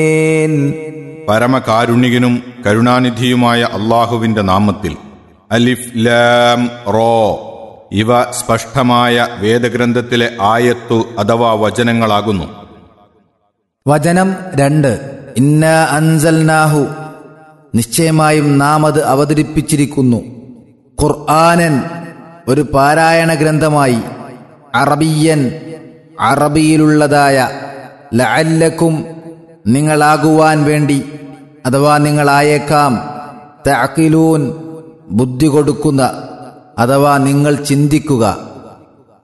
പരമകാരുണികനും കരുണാനിധിയുമായ അള്ളാഹുവിന്റെ നാമത്തിൽ അലിഫ് ലാം റോ ഇവ സ്പഷ്ടമായ വേദഗ്രന്ഥത്തിലെ ആയത്തു അഥവാ വചനങ്ങളാകുന്നു വചനം രണ്ട് ഇന്ന അൻസൽനാഹു നിശ്ചയമായും നാം അത് അവതരിപ്പിച്ചിരിക്കുന്നു ഖുർആനൻ ഒരു പാരായണ ഗ്രന്ഥമായി അറബിയൻ അറബിയിലുള്ളതായ ലഅല്ലക്കും നിങ്ങളാകുവാൻ വേണ്ടി അഥവാ നിങ്ങളായേക്കാം തഅഖിലൂൻ ബുദ്ധി കൊടുക്കുന്ന അഥവാ നിങ്ങൾ ചിന്തിക്കുക